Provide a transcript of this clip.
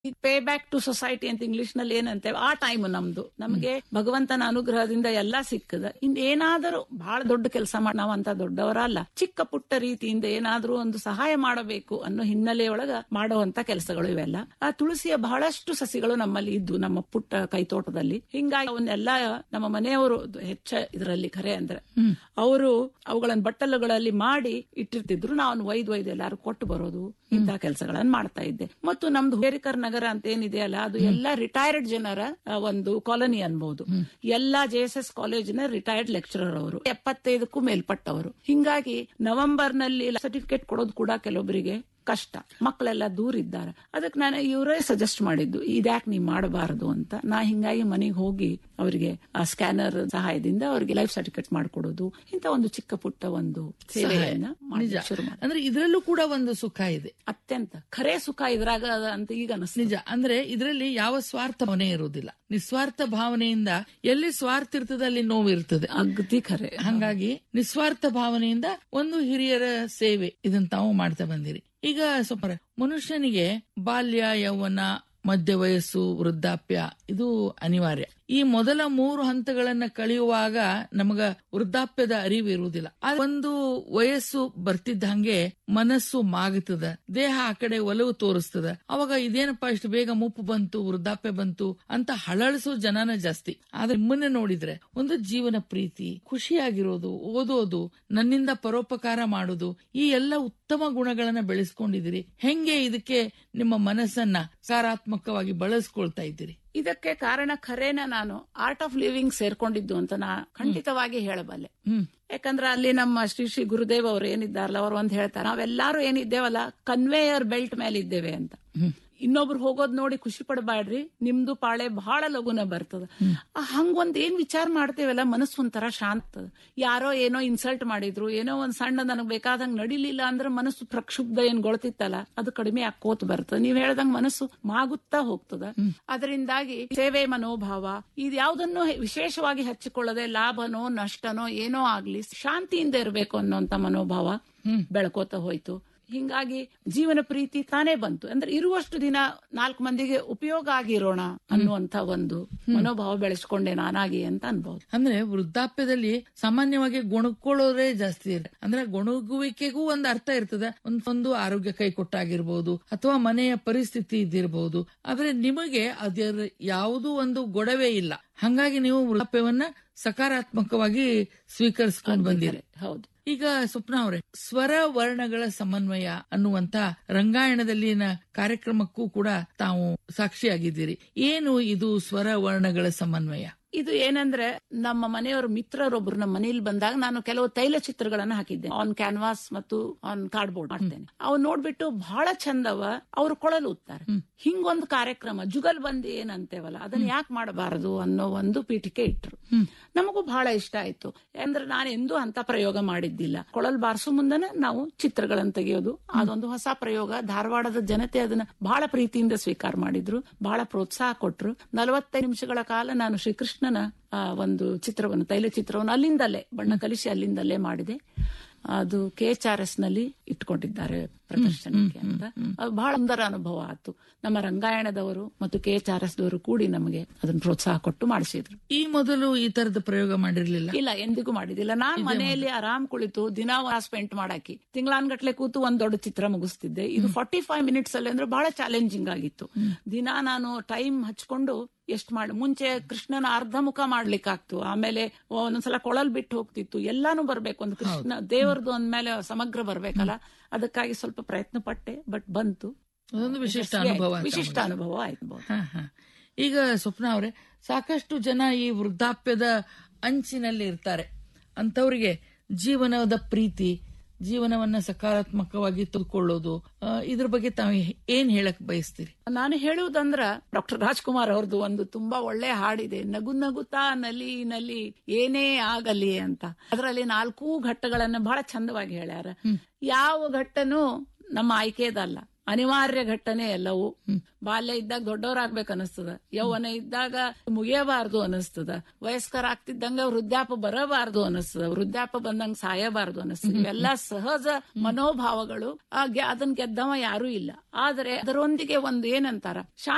Pay back to society ಅಂತ English ನಲ್ಲಿ ಏನಂತೇವೆ ಆ ಟೈಮ್ ನಮ್ದು ನಮಗೆ ಭಗವಂತನ ಅನುಗ್ರಹದಿಂದ ಎಲ್ಲಾ ಸಿಕ್ಕದ ಇನ್ ಏನಾದರೂ ಬಹಳ ದೊಡ್ಡ ಕೆಲಸ ಮಾಡಿ ನಾವಂತ ದೊಡ್ಡವರಲ್ಲ ಚಿಕ್ಕ ಪುಟ್ಟ ರೀತಿಯಿಂದ ಏನಾದ್ರೂ ಒಂದು ಸಹಾಯ ಮಾಡಬೇಕು ಅನ್ನೋ ಹಿನ್ನೆಲೆಯೊಳಗ ಮಾಡುವಂತ ಕೆಲಸಗಳು ಇವೆಲ್ಲ ಆ ತುಳಸಿಯ ಬಹಳಷ್ಟು ಸಸಿಗಳು ನಮ್ಮಲ್ಲಿ ಇದ್ದು ನಮ್ಮ ಪುಟ್ಟ ಕೈತೋಟದಲ್ಲಿ ಹಿಂಗಾಗಿ ಅವನ್ನೆಲ್ಲ ನಮ್ಮ ಮನೆಯವರು ಹೆಚ್ಚ ಇದರಲ್ಲಿ ಖರೆ ಅಂದ್ರೆ ಅವರು ಅವುಗಳನ್ನ ಬಟ್ಟಲುಗಳಲ್ಲಿ ಮಾಡಿ ಇಟ್ಟಿರ್ತಿದ್ರು ನಾವು ಒಯ್ದು ಒಯ್ದು ಎಲ್ಲಾರು ಕೊಟ್ಟು ಬರೋದು ಇಂತಹ ಕೆಲಸಗಳನ್ನ ಮಾಡ್ತಾ ಇದ್ದೆ ಮತ್ತು ನಮ್ದು ಹೇರಿಕರ್ ನಗರ ಅಂತ ಏನಿದೆ ಅಲ್ಲ ಅದು ಎಲ್ಲಾ ರಿಟೈರ್ಡ್ ಜನರ ಆ, ಒಂದು ಕಾಲನಿ ಅನ್ಬಹುದು ಎಲ್ಲಾ ಜೆ ಎಸ್ ಎಸ್ ಕಾಲೇಜಿನ ರಿಟೈರ್ಡ್ ಲೆಕ್ಚರರ್ ಅವರು ಎಪ್ಪತ್ತೈದಕ್ಕೂ ಮೇಲ್ಪಟ್ಟವರು ಹಿಂಗಾಗಿ ನವೆಂಬರ್ ನಲ್ಲಿ ಸರ್ಟಿಫಿಕೇಟ್ ಕೊಡೋದು ಕೂಡ ಕೆಲವೊಬ್ಬರಿಗೆ ಕಷ್ಟ ಮಕ್ಕಳೆಲ್ಲ ದೂರ ಇದ್ದಾರೆ ಅದಕ್ಕೆ ನಾನು ಇವರೇ ಸಜೆಸ್ಟ್ ಮಾಡಿದ್ದು ಇದ್ಯಾಕೆ ನೀವು ಮಾಡಬಾರದು ಅಂತ ನಾ ಹಿಂಗಾಗಿ ಮನೆಗೆ ಹೋಗಿ ಅವರಿಗೆ ಆ ಸ್ಕ್ಯಾನರ್ ಸಹಾಯದಿಂದ ಅವರಿಗೆ ಲೈಫ್ ಸರ್ಟಿಫಿಕೇಟ್ ಮಾಡಿಕೊಡೋದು ಇಂತ ಒಂದು ಚಿಕ್ಕ ಪುಟ್ಟ ಒಂದು ಸೇವೆಯನ್ನ ನಿಜ ಮಾಡ್ಲಿಕ್ಕೆ ಶುರು ಮಾಡಿ ಅಂದ್ರೆ ಇದರಲ್ಲೂ ಕೂಡ ಒಂದು ಸುಖ ಇದೆ ಅತ್ಯಂತ ಖರೆ ಸುಖ ಇದ್ರಾಗ ಅದ ಅಂತ ಈಗ ಅನಿಸ್ತು ನಿಜ ಅಂದ್ರೆ ಇದರಲ್ಲಿ ಯಾವ ಸ್ವಾರ್ಥ ಮನೆ ಇರುವುದಿಲ್ಲ ನಿಸ್ವಾರ್ಥ ಭಾವನೆಯಿಂದ ಎಲ್ಲಿ ಸ್ವಾರ್ಥ ಇರ್ತದೆ ಅಲ್ಲಿ ನೋವು ಇರ್ತದೆ ಅಗದಿ ಖರೆ ಹಂಗಾಗಿ ನಿಸ್ವಾರ್ಥ ಭಾವನೆಯಿಂದ ಒಂದು ಹಿರಿಯರ ಸೇವೆ ಇದನ್ನ ತಾವು ಮಾಡ್ತಾ ಬಂದಿರಿ ಈಗ ಸ್ವಲ್ಪ ಮನುಷ್ಯನಿಗೆ ಬಾಲ್ಯ ಯೌವನ ಮಧ್ಯ ವಯಸ್ಸು ವೃದ್ಧಾಪ್ಯ ಇದು ಅನಿವಾರ್ಯ ಈ ಮೊದಲ ಮೂರು ಹಂತಗಳನ್ನ ಕಳೆಯುವಾಗ ನಮಗ ವೃದ್ಧಾಪ್ಯದ ಅರಿವು ಇರುವುದಿಲ್ಲ ಆ ಒಂದು ವಯಸ್ಸು ಬರ್ತಿದ್ದ ಹಂಗೆ ಮನಸ್ಸು ಮಾಗುತ್ತದ ದೇಹ ಆ ಕಡೆ ಒಲವು ತೋರಿಸ್ತದ ಅವಾಗ ಇದೇನಪ್ಪಾ ಇಷ್ಟು ಬೇಗ ಮುಪ್ಪು ಬಂತು ವೃದ್ಧಾಪ್ಯ ಬಂತು ಅಂತ ಹಳಳಿಸೋ ಜನನ ಜಾಸ್ತಿ ಆದ್ರೆ ನಿಮ್ಮನ್ನ ನೋಡಿದ್ರೆ ಒಂದು ಜೀವನ ಪ್ರೀತಿ ಖುಷಿಯಾಗಿರೋದು ಓದೋದು ನನ್ನಿಂದ ಪರೋಪಕಾರ ಮಾಡೋದು ಈ ಎಲ್ಲ ಉತ್ತಮ ಗುಣಗಳನ್ನ ಬೆಳೆಸ್ಕೊಂಡಿದ್ದೀರಿ ಹೆಂಗೆ ಇದಕ್ಕೆ ನಿಮ್ಮ ಮನಸ್ಸನ್ನ ಸಕಾರಾತ್ಮಕವಾಗಿ ಬಳಸ್ಕೊಳ್ತಾ ಇದ್ದೀರಿ ಇದಕ್ಕೆ ಕಾರಣ ಖರೇನ ನಾನು ಆರ್ಟ್ ಆಫ್ ಲಿವಿಂಗ್ ಸೇರ್ಕೊಂಡಿದ್ದು ಅಂತ ನಾ ಖಂಡಿತವಾಗಿ ಹೇಳಬಲ್ಲೆ ಹ್ಮ್ ಯಾಕಂದ್ರೆ ಅಲ್ಲಿ ನಮ್ಮ ಶ್ರೀ ಶ್ರೀ ಗುರುದೇವ್ ಅವ್ರು ಏನಿದ್ದಾರಲ್ಲ ಅವ್ರು ಒಂದ್ ಹೇಳ್ತಾರೆ ನಾವೆಲ್ಲಾರು ಏನಿದ್ದೇವಲ್ಲ ಕನ್ವೇಯರ್ ಬೆಲ್ಟ್ ಮೇಲೆ ಇದ್ದೇವೆ ಅಂತ ಇನ್ನೊಬ್ರು ಹೋಗೋದ್ ನೋಡಿ ಖುಷಿ ಪಡಬೇಡ್ರಿ ನಿಮ್ದು ಪಾಳೆ ಬಹಳ ಲಗುನ ಬರ್ತದ ಆ ಹಂಗೊಂದ್ ಏನ್ ವಿಚಾರ ಮಾಡ್ತೇವಲ್ಲ ಮನಸ್ಸು ಒಂಥರ ಶಾಂತ ಯಾರೋ ಏನೋ ಇನ್ಸಲ್ಟ್ ಮಾಡಿದ್ರು ಏನೋ ಒಂದ್ ಸಣ್ಣ ನನಗ್ ಬೇಕಾದಂಗ್ ನಡಿಲಿಲ್ಲ ಅಂದ್ರೆ ಮನಸ್ಸು ಪ್ರಕ್ಷುಬ್ಧ ಏನ್ ಗೊಳ್ತಿತ್ತಲ್ಲ ಅದು ಕಡಿಮೆ ಆಕೋತ್ ಬರ್ತದ ನೀವ್ ಹೇಳ್ದಂಗ್ ಮನಸ್ಸು ಮಾಗುತ್ತಾ ಹೋಗ್ತದ ಅದರಿಂದಾಗಿ ಸೇವೆ ಮನೋಭಾವ ಇದು ಯಾವ್ದನ್ನು ವಿಶೇಷವಾಗಿ ಹಚ್ಚಿಕೊಳ್ಳದೆ ಲಾಭನೋ ನಷ್ಟನೋ ಏನೋ ಆಗ್ಲಿ ಶಾಂತಿಯಿಂದ ಇರಬೇಕು ಅನ್ನೋಂತ ಮನೋಭಾವ ಬೆಳ್ಕೋತ ಹೋಯ್ತು ಹಿಂಗಾಗಿ ಜೀವನ ಪ್ರೀತಿ ತಾನೇ ಬಂತು ಅಂದ್ರೆ ಇರುವಷ್ಟು ದಿನ ನಾಲ್ಕು ಮಂದಿಗೆ ಉಪಯೋಗ ಆಗಿರೋಣ ಅನ್ನುವಂತ ಒಂದು ಮನೋಭಾವ ಬೆಳೆಸ್ಕೊಂಡೆ ನಾನಾಗಿ ಅಂತ ಅನ್ಬಹುದು ಅಂದ್ರೆ ವೃದ್ಧಾಪ್ಯದಲ್ಲಿ ಸಾಮಾನ್ಯವಾಗಿ ಗುಣಕೊಳ್ಳೋದೇ ಜಾಸ್ತಿ ಇದೆ ಅಂದ್ರೆ ಗುಣಗುವಿಕೆಗೂ ಒಂದು ಅರ್ಥ ಇರ್ತದೆ ಒಂದ್ ಒಂದು ಆರೋಗ್ಯ ಕೈ ಕೊಟ್ಟಾಗಿರ್ಬೋದು ಅಥವಾ ಮನೆಯ ಪರಿಸ್ಥಿತಿ ಇದ್ದಿರಬಹುದು ಆದ್ರೆ ನಿಮಗೆ ಅದರ ಯಾವುದೂ ಒಂದು ಗೊಡವೆ ಇಲ್ಲ ಹಂಗಾಗಿ ನೀವು ವೃದ್ಧಾಪ್ಯವನ್ನ ಸಕಾರಾತ್ಮಕವಾಗಿ ಸ್ವೀಕರಿಸ್ಕೊಂಡು ಬಂದಿರಿ ಹೌದು ಈಗ ಸ್ವಪ್ನ ಅವರೇ ಸ್ವರ ವರ್ಣಗಳ ಸಮನ್ವಯ ಅನ್ನುವಂತ ರಂಗಾಯಣದಲ್ಲಿನ ಕಾರ್ಯಕ್ರಮಕ್ಕೂ ಕೂಡ ತಾವು ಸಾಕ್ಷಿಯಾಗಿದ್ದೀರಿ ಏನು ಇದು ಸ್ವರ ವರ್ಣಗಳ ಸಮನ್ವಯ ಇದು ಏನಂದ್ರೆ ನಮ್ಮ ಮನೆಯವರ ಮಿತ್ರರೊಬ್ರು ನಮ್ಮ ಮನೇಲಿ ಬಂದಾಗ ನಾನು ಕೆಲವು ತೈಲ ಚಿತ್ರಗಳನ್ನ ಹಾಕಿದ್ದೆ ಆನ್ ಕ್ಯಾನ್ವಾಸ್ ಮತ್ತು ಆನ್ ಕಾರ್ಡ್ಬೋರ್ಡ್ ಮಾಡ್ತೇನೆ ಅವ್ ನೋಡ್ಬಿಟ್ಟು ಬಹಳ ಚಂದವ ಅವ್ರು ಕೊಳಲು ಉತ್ತಾರೆ ಹಿಂಗೊಂದು ಕಾರ್ಯಕ್ರಮ ಜುಗಲ್ ಬಂದಿ ಏನಂತೇವಲ್ಲ ಅದನ್ನ ಯಾಕೆ ಮಾಡಬಾರದು ಅನ್ನೋ ಒಂದು ಪೀಠಿಕೆ ಇಟ್ರು ನಮಗೂ ಬಹಳ ಇಷ್ಟ ಆಯ್ತು ಅಂದ್ರೆ ನಾನು ಎಂದೂ ಅಂತ ಪ್ರಯೋಗ ಮಾಡಿದ್ದಿಲ್ಲ ಕೊಳಲ್ ಬಾರಿಸೋ ಮುಂದನೆ ನಾವು ಚಿತ್ರಗಳನ್ನ ತೆಗೆಯೋದು ಅದೊಂದು ಹೊಸ ಪ್ರಯೋಗ ಧಾರವಾಡದ ಜನತೆ ಅದನ್ನ ಬಹಳ ಪ್ರೀತಿಯಿಂದ ಸ್ವೀಕಾರ ಮಾಡಿದ್ರು ಬಹಳ ಪ್ರೋತ್ಸಾಹ ಕೊಟ್ರು ನಲವತ್ತೈದು ನಿಮಿಷಗಳ ಕಾಲ ನಾನು ಶ್ರೀಕೃಷ್ಣನ ಆ, ಒಂದು ಚಿತ್ರವನ್ನು ತೈಲ ಚಿತ್ರವನ್ನು ಅಲ್ಲಿಂದಲೇ ಬಣ್ಣ ಕಲಿಸಿ ಅಲ್ಲಿಂದಲೇ ಮಾಡಿದೆ ಅದು ಕೆ ಎಚ್ ಆರ್ ಎಸ್ ನಲ್ಲಿ ಇಟ್ಕೊಂಡಿದ್ದಾರೆ ಪ್ರದರ್ಶನಕ್ಕೆ ಅಂತ ಅದು ಬಹಳ ಸುಂದರ ಅನುಭವ ಆಯ್ತು ನಮ್ಮ ರಂಗಾಯಣದವರು ಮತ್ತು ಕೆ ಎಚ್ ಆರ್ ಎಸ್ ದವರು ಕೂಡಿ ನಮಗೆ ಅದನ್ನ ಪ್ರೋತ್ಸಾಹ ಕೊಟ್ಟು ಮಾಡಿಸಿದ್ರು ಈ ಮೊದಲು ಈ ತರದ ಪ್ರಯೋಗ ಮಾಡಿರ್ಲಿಲ್ಲ ಇಲ್ಲ ಎಂದಿಗೂ ಮಾಡಿದಿಲ್ಲ ನಾನ್ ಮನೆಯಲ್ಲಿ ಆರಾಮ್ ಕುಳಿತು ದಿನ ಸ್ಪೆಂಡ್ ಮಾಡಾಕಿ ತಿಂಗಳಾನ್ಗಟ್ಲೆ ಕೂತು ಒಂದ್ ದೊಡ್ಡ ಚಿತ್ರ ಮುಗಿಸ್ತಿದ್ದೆ ಇದು ಫಾರ್ಟಿ ಫೈವ್ ಮಿನಿಟ್ಸ್ ಅಲ್ಲಿ ಅಂದ್ರೆ ಬಹಳ ಚಾಲೆಂಜಿಂಗ್ ಆಗಿತ್ತು ದಿನ ನಾನು ಟೈಮ್ ಹಚ್ಕೊಂಡು ಎಷ್ಟ್ ಮಾಡಿ ಮುಂಚೆ ಕೃಷ್ಣನ ಅರ್ಧ ಮುಖ ಮಾಡ್ಲಿಕ್ಕಾಗ್ತು ಆಮೇಲೆ ಒಂದೊಂದ್ಸಲ ಕೊಳಲ್ ಬಿಟ್ಟು ಹೋಗ್ತಿತ್ತು ಎಲ್ಲಾನು ಬರ್ಬೇಕು ಒಂದು ಕೃಷ್ಣ ದೇವರದು ಅಂದ್ಮೇಲೆ ಸಮಗ್ರ ಬರ್ಬೇಕಲ್ಲ ಅದಕ್ಕಾಗಿ ಸ್ವಲ್ಪ ಪ್ರಯತ್ನ ಪಟ್ಟೆ ಬಟ್ ಬಂತು ಅದೊಂದು ವಿಶಿಷ್ಟ ಅನುಭವ ಅಂತ ವಿಶಿಷ್ಟ ಅನುಭವ ಆಯ್ತು ಹ, ಹ. ಈಗ ಸ್ವಪ್ನ ಅವರೇ ಸಾಕಷ್ಟು ಜನ ಈ ವೃದ್ಧಾಪ್ಯದ ಅಂಚಿನಲ್ಲಿ ಇರ್ತಾರೆ ಅಂತವರಿಗೆ ಜೀವನದ ಪ್ರೀತಿ ಜೀವನವನ್ನ ಸಕಾರಾತ್ಮಕವಾಗಿ ತೆಗೆದುಕೊಳ್ಳೋದು ಆ, ಇದ್ರ ಬಗ್ಗೆ ತಾವು ಏನ್ ಹೇಳಕ್ ಬಯಸ್ತೀರಿ ನಾನು ಹೇಳುವುದಂದ್ರ ಡಾಕ್ಟರ್ ರಾಜ್ಕುಮಾರ್ ಅವ್ರದ್ದು ಒಂದು ತುಂಬಾ ಒಳ್ಳೆ ಹಾಡಿದೆ ನಗು ನಗುತ್ತಾ ನಲಿ ನಲಿ ಏನೇ ಆಗಲಿ ಅಂತ ಅದರಲ್ಲಿ ನಾಲ್ಕೂ ಘಟ್ಟಗಳನ್ನ ಬಹಳ ಚಂದವಾಗಿ ಹೇಳ್ಯಾರ ಯಾವ ಘಟ್ಟನೂ ನಮ್ಮ ಆಯ್ಕೆದಲ್ಲ ಅನಿವಾರ್ಯ ಘಟ್ಟನೆ ಎಲ್ಲವೂ ಬಾಲ್ಯ ಇದ್ದಾಗ ದೊಡ್ಡವರಾಗ್ಬೇಕು ಅನಿಸ್ತದ ಯೌವನ ಇದ್ದಾಗ ಮುಗಿಯಬಾರ್ದು ಅನಿಸ್ತದ ವಯಸ್ಕರ ಆಗ್ತಿದ್ದಂಗ ವೃದ್ಧಾಪ ಬರಬಾರ್ದು ಅನಿಸ್ತದ ವೃದ್ಧಾಪ ಬಂದಂಗ ಸಾಯಬಾರ್ದು ಅನಿಸ್ತದ ಇವೆಲ್ಲ ಸಹಜ ಮನೋಭಾವಗಳು ಆ ಗೆ- ಅದನ್ ಗೆದ್ದವ ಯಾರೂ ಇಲ್ಲ ಆದರೆ ಅದರೊಂದಿಗೆ ಒಂದು ಏನಂತಾರ ಶಾಂತಿ